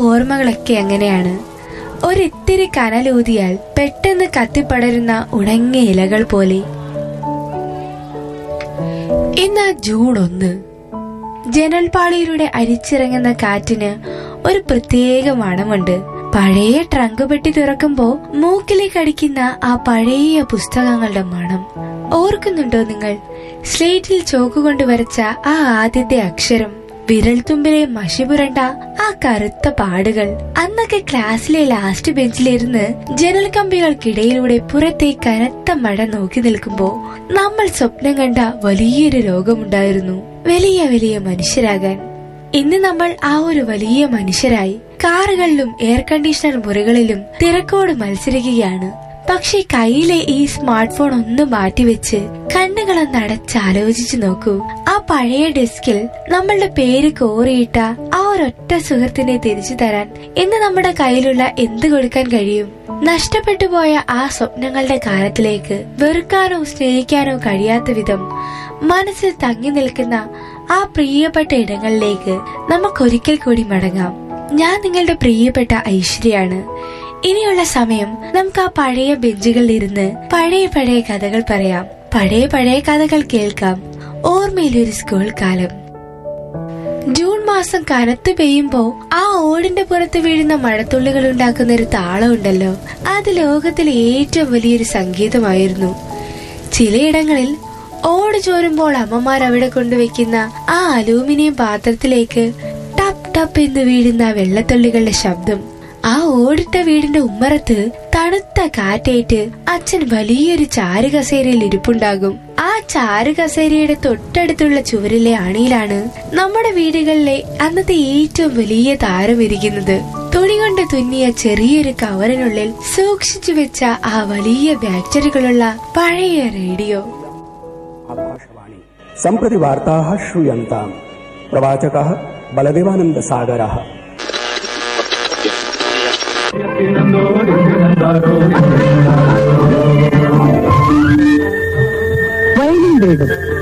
ഓർമ്മകളൊക്കെ അങ്ങനെയാണ് ഒരിത്തിരി കനലൂതിയാൽ പെട്ടെന്ന് കത്തിപ്പടരുന്ന ഉണങ്ങിയ ഇലകൾ പോലെ ഇന്ന് ജൂൺ ഒന്ന് ജനൽപാളിയിലൂടെ അരിച്ചിറങ്ങുന്ന കാറ്റിന് ഒരു പ്രത്യേക മണമുണ്ട് പഴയ ട്രങ്ക് പെട്ടി തുറക്കുമ്പോ മൂക്കിലേക്ക് അടിക്കുന്ന ആ പഴയ പുസ്തകങ്ങളുടെ മണം ഓർക്കുന്നുണ്ടോ നിങ്ങൾ സ്ലേറ്റിൽ ചോക്ക് കൊണ്ട് വരച്ച ആ ആദ്യത്തെ അക്ഷരം വിരൽത്തുമ്പിലെ മഷി പുരണ്ട ആ കറുത്ത പാടുകൾ അന്നൊക്കെ ക്ലാസ്സിലെ ലാസ്റ്റ് ബെഞ്ചിലിരുന്ന് ജനൽ കമ്പികൾക്കിടയിലൂടെ പുറത്തെ കനത്ത മഴ നോക്കി നിൽക്കുമ്പോ നമ്മൾ സ്വപ്നം കണ്ട വലിയൊരു രോഗമുണ്ടായിരുന്നു വലിയ വലിയ മനുഷ്യരാകാൻ ഇന്ന് നമ്മൾ ആ ഒരു വലിയ മനുഷ്യരായി കാറുകളിലും എയർ കണ്ടീഷണർ മുറികളിലും തിരക്കോട് മത്സരിക്കുകയാണ് പക്ഷെ കയ്യിലെ ഈ സ്മാർട്ട് ഫോൺ ഒന്ന് മാറ്റിവെച്ച് കണ്ണുകളൊന്ന് അടച്ചാലോചിച്ചു നോക്കൂ ആ പഴയ ഡെസ്കിൽ നമ്മളുടെ പേര് കോറിയിട്ട ആ ഒരൊറ്റ സുഹൃത്തിനെ തിരിച്ചു തരാൻ ഇന്ന് നമ്മുടെ കയ്യിലുള്ള എന്ത് കൊടുക്കാൻ കഴിയും നഷ്ടപ്പെട്ടു പോയ ആ സ്വപ്നങ്ങളുടെ കാലത്തിലേക്ക് വെറുക്കാനോ സ്നേഹിക്കാനോ കഴിയാത്ത വിധം മനസ്സിൽ തങ്ങി നിൽക്കുന്ന ആ പ്രിയപ്പെട്ട ഇടങ്ങളിലേക്ക് നമുക്കൊരിക്കൽ കൂടി മടങ്ങാം ഞാൻ നിങ്ങളുടെ പ്രിയപ്പെട്ട ഐശ്വര്യാണ് ഇനിയുള്ള സമയം നമുക്ക് ആ പഴയ ബെഞ്ചുകളിൽ ഇരുന്ന് പഴയ പഴയ കഥകൾ പറയാം പഴയ പഴയ കഥകൾ കേൾക്കാം ഓർമ്മയിലൊരു സ്കൂൾ കാലം ജൂൺ മാസം കനത്ത് പെയ്യുമ്പോ ആ ഓടിന്റെ പുറത്ത് വീഴുന്ന മഴത്തുള്ളികൾ ഉണ്ടാക്കുന്ന ഒരു താളമുണ്ടല്ലോ അത് ലോകത്തിലെ ഏറ്റവും വലിയൊരു സംഗീതമായിരുന്നു ചിലയിടങ്ങളിൽ ഓട് ചോരുമ്പോൾ അമ്മമാർ അവിടെ കൊണ്ടുവയ്ക്കുന്ന ആ അലൂമിനിയം പാത്രത്തിലേക്ക് ടപ്പ് ടപ്പ് എന്ന് വീഴുന്ന വെള്ളത്തുള്ളികളുടെ ശബ്ദം ആ ഓടിട്ട വീടിന്റെ ഉമ്മറത്ത് തണുത്ത കാറ്റേറ്റ് അച്ഛൻ വലിയൊരു ചാരുകസേരയിൽ ഇരിപ്പുണ്ടാകും ആ ചാരുകസേരയുടെ തൊട്ടടുത്തുള്ള ചുവരിലെ അണിയിലാണ് നമ്മുടെ വീടുകളിലെ അന്നത്തെ ഏറ്റവും വലിയ താരം ഇരിക്കുന്നത് തുണി കൊണ്ട് തുന്നിയ ചെറിയൊരു കവറിനുള്ളിൽ സൂക്ഷിച്ചു വെച്ച ആ വലിയ ബാക്ടറികളുള്ള പഴയ റേഡിയോ आकाशवाणी सम्प्रति वार्ताः श्रूयन्ताम् प्रवाचकः बलदेवानन्दसागरः വയലിൻ വീടും